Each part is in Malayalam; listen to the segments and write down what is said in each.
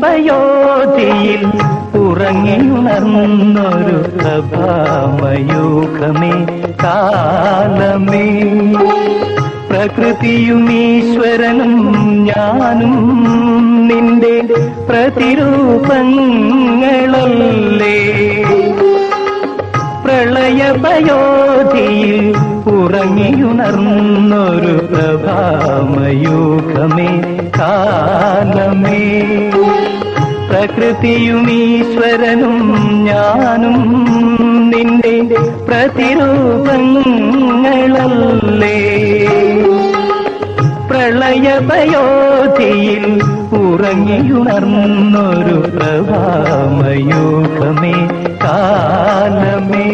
പ്രളയപയോധിയിൽ ഉറങ്ങിയുണർന്നൊരു പ്രഭാമയൂഖമേ കാലമേ പ്രകൃതിയും ഈശ്വരനും ഞാനും നിന്റെ പ്രതിരൂപങ്ങളല്ലേ പ്രളയപയോധിയിൽ ഉറങ്ങിയുണർന്നൊരു പ്രഭാമയൂഖമേ കാലമേ പ്രകൃതിയും ഈശ്വരനും ഞാനും നിന്റെ പ്രതിരൂപങ്ങളല്ലേ പ്രളയപയോധിയിൽ ഉറങ്ങിയുണർന്നൊരു പ്രഭാമയൂഖമേ കാലമേ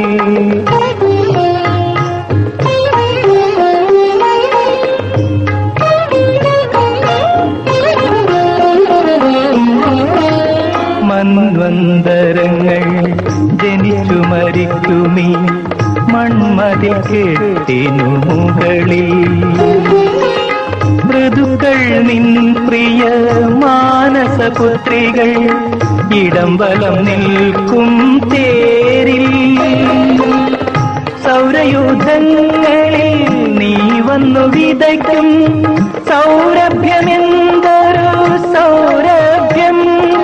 മന്വന്തരങ്ങൾ ജനിച്ചു മരിക്കുമീ മൺമതിൽ കെട്ടിനു മുകളിൽ മൃദുക്കൾ നിൻ പ്രിയ മാനസപുത്രികൾ ഇടംബലം നിൽക്കും തേരിൽ സൗരയുധങ്ങളിൽ നീ വന്നു വിതയ്ക്കും സൗരഭ്യമെന്തൊരു സൗരഭ്യം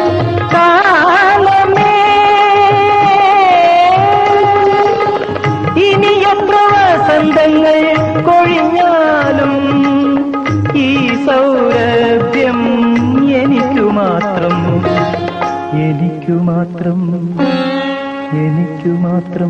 കാലമേ ഇനി എത്ര വസന്തങ്ങൾ കൊഴിഞ്ഞാലും ഈ സൗരഭ്യം എനിക്കു മാത്രം എനിക്കു മാത്രം എനിക്കു മാത്രം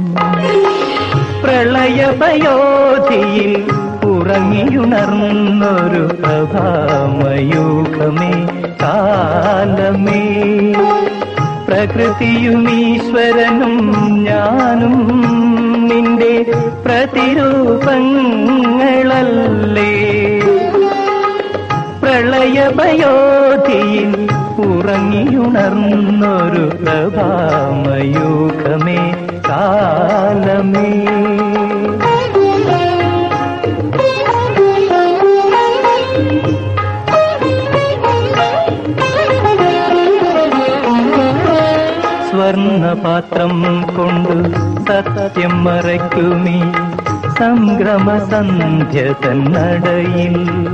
പ്രളയപയോധിയിൽ ഉറങ്ങിയുണർന്നൊരു പ്രഭാമയൂഖമേ കാലമേ പ്രകൃതിയും ഈശ്വരനും ഞാനും നിന്റെ പ്രതിരൂപങ്ങളല്ലേ പ്രളയപയോധിയിൽ ഉറങ്ങിയുണർന്നൊരു പ്രഭാമയൂഖമേ കാലമേ സ്വർണപാത്രം കൊണ്ടു സത്യം മറയ്ക്കുമീ സംഗ്രമ സന്ധ്യ തന്നടയിൽ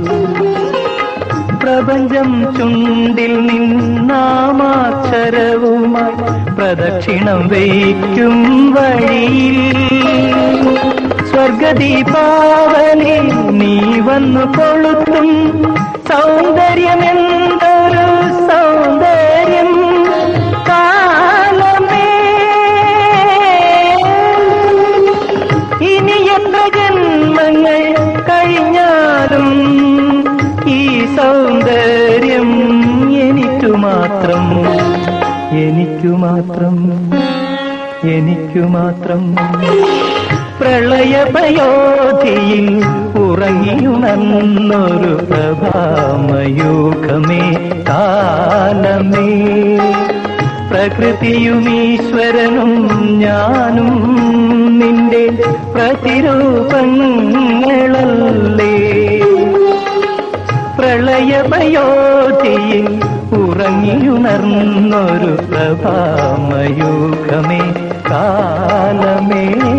പ്രപഞ്ചം ചുണ്ടിൽ നിന്നാമാക്ഷരവുമായി പ്രദക്ഷിണം വയ്ക്കും വഴിയിൽ സ്വർഗദീപാവലി നീ വന്നു കൊളുത്തും സൗന്ദര്യമെന്തൊരു സൗന്ദര്യം കാലമേ ഇനി എത്ര ജന്മങ്ങൾ കഴിഞ്ഞാലും ഈ സൗന്ദര്യം എനിക്കു മാത്രം എനിക്കു മാത്രം എനിക്കു മാത്രം പ്രളയപയോധിയിൽ ഉറങ്ങിയുണർന്നൊരു പ്രഭാമയൂഖമേ കാലമേ പ്രകൃതിയും ഈശ്വരനും ഞാനും നിന്റെ പ്രതിരൂപങ്ങളല്ലേ പ്രളയപയോധിയിൽ ഉറങ്ങിയുണർന്നൊരു പ്രഭാമയൂഖമേ കാലമേ